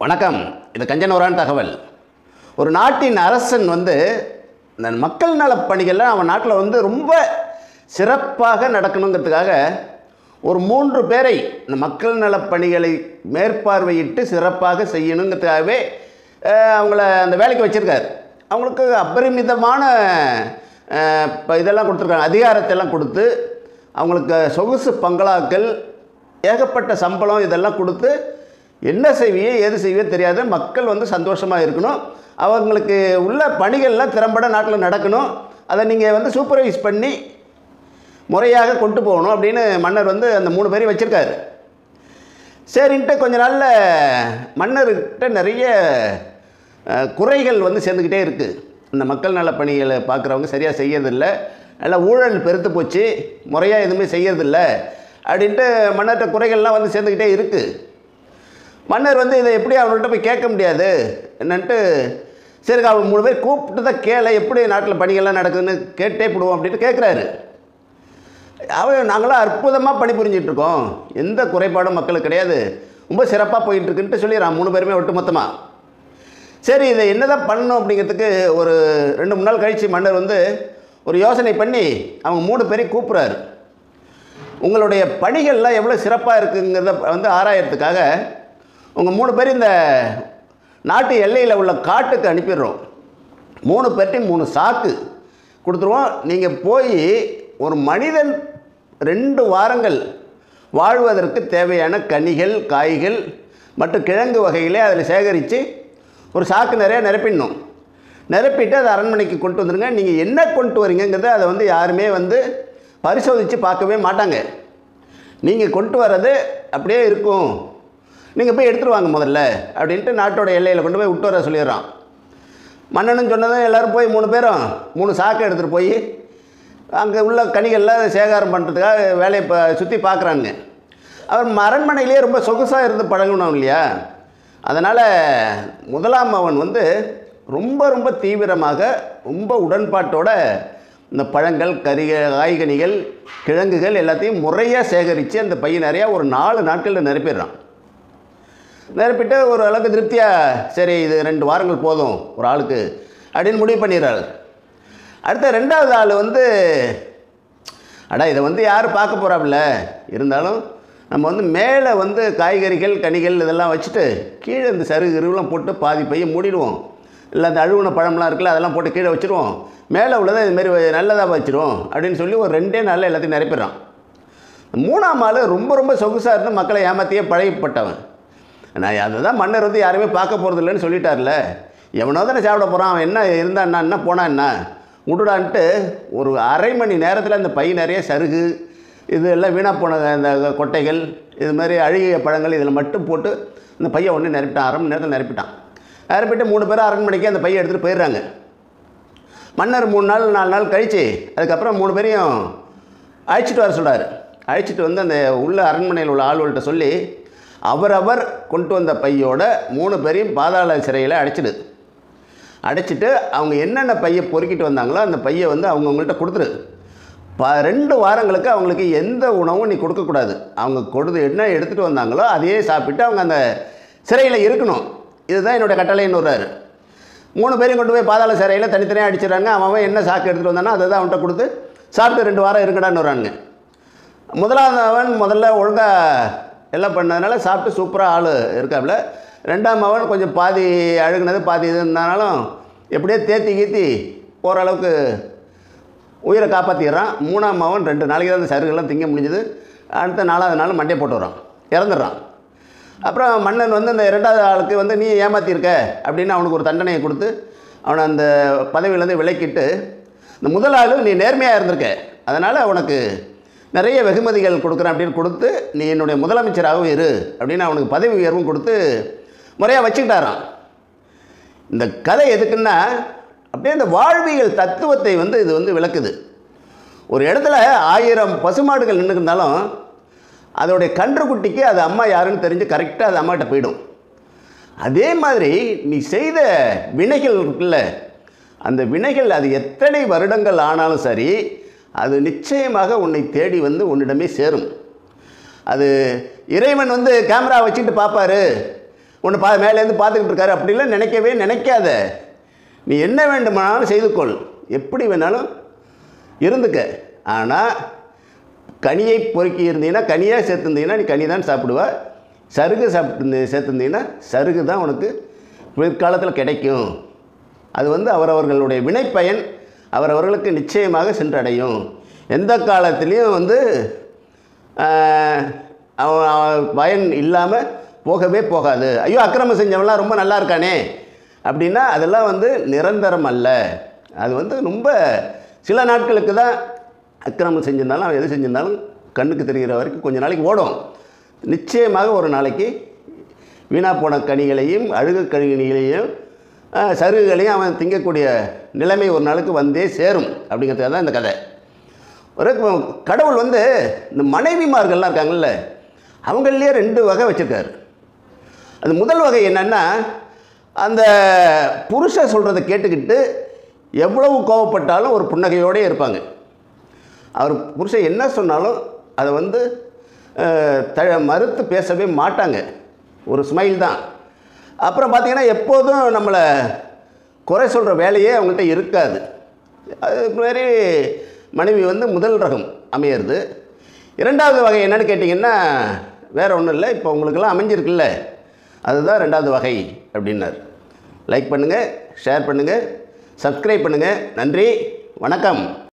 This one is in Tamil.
வணக்கம் இது கஞ்சனூரான் தகவல் ஒரு நாட்டின் அரசன் வந்து இந்த மக்கள் நலப் பணிகளில் அவன் நாட்டில் வந்து ரொம்ப சிறப்பாக நடக்கணுங்கிறதுக்காக ஒரு மூன்று பேரை இந்த மக்கள் நலப் பணிகளை மேற்பார்வையிட்டு சிறப்பாக செய்யணுங்கிறதுக்காகவே அஹ், அவங்கள அந்த வேலைக்கு வச்சுருக்காரு அவங்களுக்கு அபரிமிதமான அஹ், இப்போ இதெல்லாம் கொடுத்துருக்காங்க அதிகாரத்தை எல்லாம் கொடுத்து அவங்களுக்கு சொகுசு பங்களாக்கள் ஏகப்பட்ட சம்பளம் இதெல்லாம் கொடுத்து என்ன செய்வியோ ஏது செய்வியோ தெரியாது மக்கள் வந்து சந்தோஷமாக இருக்கணும் அவங்களுக்கு உள்ள பணிகள்லாம் திறம்பட நாட்டில் நடக்கணும் அதை நீங்கள் வந்து சூப்பர்வைஸ் பண்ணி முறையாக கொண்டு போகணும் அப்படின்னு மன்னர் வந்து அந்த மூணு பேரையும் வச்சுருக்காரு சரின்ட்டு கொஞ்ச நாளில் மன்னர்கிட்ட நிறைய அஹ், குறைகள் வந்து சேர்ந்துக்கிட்டே இருக்குது இந்த மக்கள் நல பணிகளை பார்க்குறவங்க சரியாக செய்யறதில்ல நல்லா ஊழல் பெருத்து போச்சு முறையாக எதுவுமே செய்யறதில்ல அப்படின்ட்டு மன்னர்கிட்ட குறைகள்லாம் வந்து சேர்ந்துக்கிட்டே இருக்குது மன்னர் வந்து இதை எப்படி அவங்கள்ட்ட போய் கேட்க முடியாது என்னன்ட்டு சரி அவங்க மூணு பேர் கூப்பிட்டு தான் கேள எப்படி நாட்டில் பணிகள்லாம் நடக்குதுன்னு கேட்டே போடுவோம் அப்படின்ட்டு கேட்குறாரு அவன் நாங்களாம் அற்புதமாக பணிபுரிஞ்சிட்டு இருக்கோம் எந்த குறைபாடும் மக்களுக்கு கிடையாது ரொம்ப சிறப்பாக போயிட்டு இருக்குன்ட்டு சொல்லிடுறான் மூணு பேருமே ஒட்டு மொத்தமாக சரி இதை என்னதான் பண்ணணும் அப்படிங்கிறதுக்கு ஒரு ரெண்டு மூணு நாள் கழித்து மன்னர் வந்து ஒரு யோசனை பண்ணி அவங்க மூணு பேரையும் கூப்பிட்றாரு உங்களுடைய பணிகள்லாம் எவ்வளோ சிறப்பாக இருக்குங்கிறத வந்து ஆராயறதுக்காக உங்கள் மூணு பேர் இந்த நாட்டு எல்லையில் உள்ள காட்டுக்கு அனுப்பிடுறோம் மூணு பேர்ட்டையும் மூணு சாக்கு கொடுத்துருவோம் நீங்கள் போய் ஒரு மனிதன் ரெண்டு வாரங்கள் வாழ்வதற்கு தேவையான கனிகள் காய்கள் மற்றும் கிழங்கு வகைகளை அதில் சேகரித்து ஒரு சாக்கு நிறையா நிரப்பிடணும் நிரப்பிட்டு அதை அரண்மனைக்கு கொண்டு வந்துடுங்க நீங்கள் என்ன கொண்டு வரீங்கங்கிறத அதை வந்து யாருமே வந்து பரிசோதித்து பார்க்கவே மாட்டாங்க நீங்கள் கொண்டு வர்றது அப்படியே இருக்கும் நீங்கள் போய் எடுத்துட்டு வாங்க முதல்ல அப்படின்ட்டு நாட்டோட எல்லையில் கொண்டு போய் விட்டு வர சொல்லிடுறான் மன்னனும் சொன்னதும் எல்லோரும் போய் மூணு பேரும் மூணு சாக்கை எடுத்துகிட்டு போய் அங்கே உள்ள கனிகள்லாம் சேகாரம் பண்ணுறதுக்காக வேலையை இப்போ சுற்றி பார்க்குறாங்க அவர் அரண்மனையிலேயே ரொம்ப சொகுசாக இருந்து பழகணும் இல்லையா அதனால் முதலாம் அவன் வந்து ரொம்ப ரொம்ப தீவிரமாக ரொம்ப உடன்பாட்டோட இந்த பழங்கள் கறி காய்கனிகள் கிழங்குகள் எல்லாத்தையும் முறையாக சேகரித்து அந்த பையன் நிறையா ஒரு நாலு நாட்களில் நிரப்பிடுறான் நிரப்பிட்டு ஒரு அளவுக்கு திருப்தியாக சரி இது ரெண்டு வாரங்கள் போதும் ஒரு ஆளுக்கு அப்படின்னு முடிவு பண்ணிடுறாரு அடுத்த ரெண்டாவது ஆள் வந்து அடா இதை வந்து யார் பார்க்க போகிறாப்புல இருந்தாலும் நம்ம வந்து மேலே வந்து காய்கறிகள் கனிகள் இதெல்லாம் வச்சுட்டு கீழே இந்த சருகு இருவெல்லாம் போட்டு பாதி பைய மூடிடுவோம் இல்லை அந்த அழுகுன பழம்லாம் இருக்குல்ல அதெல்லாம் போட்டு கீழே வச்சுருவோம் மேலே உள்ளதை இதுமாரி நல்லதாக வச்சிருவோம் அப்படின்னு சொல்லி ஒரு ரெண்டே நாளில் எல்லாத்தையும் நிரப்பிடுறான் மூணாம் ஆள் ரொம்ப ரொம்ப சொகுசாக இருந்து மக்களை ஏமாற்றியே பழகப்பட்டவன் நான் அதை தான் மன்னர் வந்து யாருமே பார்க்க போகிறது இல்லைன்னு சொல்லிட்டார்ல எவனோ தானே சாப்பிட போகிறான் அவன் என்ன இருந்தான்னா என்ன போனா என்ன விட்டுடான்ட்டு ஒரு அரை மணி நேரத்தில் அந்த பை நிறைய சருகு இது எல்லாம் வீணாக போன அந்த கொட்டைகள் இது மாதிரி அழுகிய பழங்கள் இதில் மட்டும் போட்டு அந்த பையை ஒன்று நிரப்பிட்டான் அரை மணி நேரத்தில் நிரப்பிட்டான் நிரப்பிட்டு மூணு பேரும் அரண்மனைக்கு அந்த பையை எடுத்துகிட்டு போயிடுறாங்க மன்னர் மூணு நாள் நாலு நாள் கழித்து அதுக்கப்புறம் மூணு பேரையும் அழைச்சிட்டு வர சொல்கிறார் அழைச்சிட்டு வந்து அந்த உள்ள அரண்மனையில் உள்ள ஆள்கள்கிட்ட சொல்லி அவரவர் கொண்டு வந்த பையோட மூணு பேரையும் பாதாள சிறையில் அடைச்சிடு அடைச்சிட்டு அவங்க என்னென்ன பையை பொறுக்கிட்டு வந்தாங்களோ அந்த பையை வந்து அவங்கவுங்கள்ட்ட கொடுத்துரு ப ரெண்டு வாரங்களுக்கு அவங்களுக்கு எந்த உணவும் நீ கொடுக்கக்கூடாது அவங்க கொடுத்து என்ன எடுத்துகிட்டு வந்தாங்களோ அதையே சாப்பிட்டு அவங்க அந்த சிறையில் இருக்கணும் இதுதான் என்னோடய கட்டளைன்னு வர்றாரு மூணு பேரையும் கொண்டு போய் பாதாள சிறையில் தனித்தனியாக அடிச்சிடறாங்க அவன் அவன் என்ன சாக்கு எடுத்துகிட்டு வந்தானோ அதை தான் அவன்கிட்ட கொடுத்து சாப்பிட்டு ரெண்டு வாரம் இருக்கடான்னு வர்றானுங்க முதலாவது அவன் முதல்ல ஒழுங்காக எல்லாம் பண்ணதுனால சாப்பிட்டு சூப்பராக ஆள் இருக்காப்புல ரெண்டாம் அவன் கொஞ்சம் பாதி அழுகுனது பாதி இது இருந்தனாலும் எப்படியோ தேத்தி கீத்தி ஓரளவுக்கு உயிரை காப்பாற்றிடுறான் மூணாம் அவன் ரெண்டு நாளைக்கு தான் அந்த சருகெல்லாம் திங்க முடிஞ்சது அடுத்த நாலாவது நாள் மண்டையை போட்டு வரான் இறந்துடுறான் அப்புறம் மன்னன் வந்து அந்த இரண்டாவது ஆளுக்கு வந்து நீ ஏமாத்தியிருக்க அப்படின்னு அவனுக்கு ஒரு தண்டனையை கொடுத்து அவனை அந்த பதவியிலேருந்து விலக்கிட்டு இந்த முதல் ஆளு நீ நேர்மையாக இருந்திருக்க அதனால் உனக்கு நிறைய வெகுமதிகள் கொடுக்குறேன் அப்படின்னு கொடுத்து நீ என்னுடைய முதலமைச்சராகவும் இரு அப்படின்னு அவனுக்கு பதவி உயர்வும் கொடுத்து முறையாக வச்சுக்கிட்டாராம் இந்த கதை எதுக்குன்னா அப்படியே இந்த வாழ்வியல் தத்துவத்தை வந்து இது வந்து விளக்குது ஒரு இடத்துல ஆயிரம் பசுமாடுகள் நின்றுருந்தாலும் அதோடைய கன்றுக்குட்டிக்கு அது அம்மா யாருன்னு தெரிஞ்சு கரெக்டாக அது அம்மாட்ட போயிடும் அதே மாதிரி நீ செய்த வினைகள் இருக்குல்ல அந்த வினைகள் அது எத்தனை வருடங்கள் ஆனாலும் சரி அது நிச்சயமாக உன்னை தேடி வந்து உன்னிடமே சேரும் அது இறைவன் வந்து கேமரா வச்சுட்டு பார்ப்பாரு உன்னை பா மேலேருந்து பார்த்துக்கிட்டு இருக்காரு அப்படிலாம் நினைக்கவே நினைக்காத நீ என்ன வேண்டுமானாலும் செய்து கொள் எப்படி வேணாலும் இருந்துக்க ஆனால் கனியை பொறுக்கி இருந்தீங்கன்னா கனியாக சேர்த்துருந்தீங்கன்னா நீ கனி தான் சாப்பிடுவ சருகு சாப்பிட்டு சேர்த்துருந்தீங்கன்னா சருகு தான் உனக்கு பிற்காலத்தில் கிடைக்கும் அது வந்து அவரவர்களுடைய வினைப்பயன் அவரவர்களுக்கு நிச்சயமாக சென்றடையும் எந்த காலத்துலேயும் வந்து ஆஹ், அவன் அவன் பயன் இல்லாமல் போகவே போகாது ஐயோ அக்கிரமம் செஞ்சவன்லாம் ரொம்ப நல்லா இருக்கானே அப்படின்னா அதெல்லாம் வந்து நிரந்தரம் அல்ல அது வந்து ரொம்ப சில நாட்களுக்கு தான் அக்கிரமம் செஞ்சிருந்தாலும் அவன் எது செஞ்சிருந்தாலும் கண்ணுக்கு தெரிகிற வரைக்கும் கொஞ்ச நாளைக்கு ஓடும் நிச்சயமாக ஒரு நாளைக்கு வீணாக போன கனிகளையும் அழுகு கனிகளையும் ஆஹ், சருகுகளையும் அவன் திங்கக்கூடிய நிலைமை ஒரு நாளுக்கு வந்தே சேரும் அப்படிங்கிறது தான் இந்த கதை ஒரு கடவுள் வந்து இந்த மனைவிமார்கள்லாம் இருக்காங்கல்ல அவங்களே ரெண்டு வகை வச்சுருக்காரு அது முதல் வகை என்னென்னா அந்த புருஷன் சொல்கிறத கேட்டுக்கிட்டு எவ்வளவு கோவப்பட்டாலும் ஒரு புன்னகையோடே இருப்பாங்க அவர் புருஷன் என்ன சொன்னாலும் அதை வந்து அஹ், த மறுத்து பேசவே மாட்டாங்க ஒரு ஸ்மைல் தான் அப்புறம் பார்த்தீங்கன்னா எப்போதும் நம்மளை குறை சொல்கிற வேலையே அவங்கள்ட்ட இருக்காது அது மாதிரி மனைவி வந்து முதல் ரகம் அமையிறது இரண்டாவது வகை என்னன்னு கேட்டிங்கன்னா வேறு ஒன்றும் இல்லை இப்போ உங்களுக்கெல்லாம் அமைஞ்சிருக்குல்ல அதுதான் ரெண்டாவது வகை அப்படின்னார் லைக் பண்ணுங்கள் ஷேர் பண்ணுங்கள் சப்ஸ்கிரைப் பண்ணுங்கள் நன்றி வணக்கம்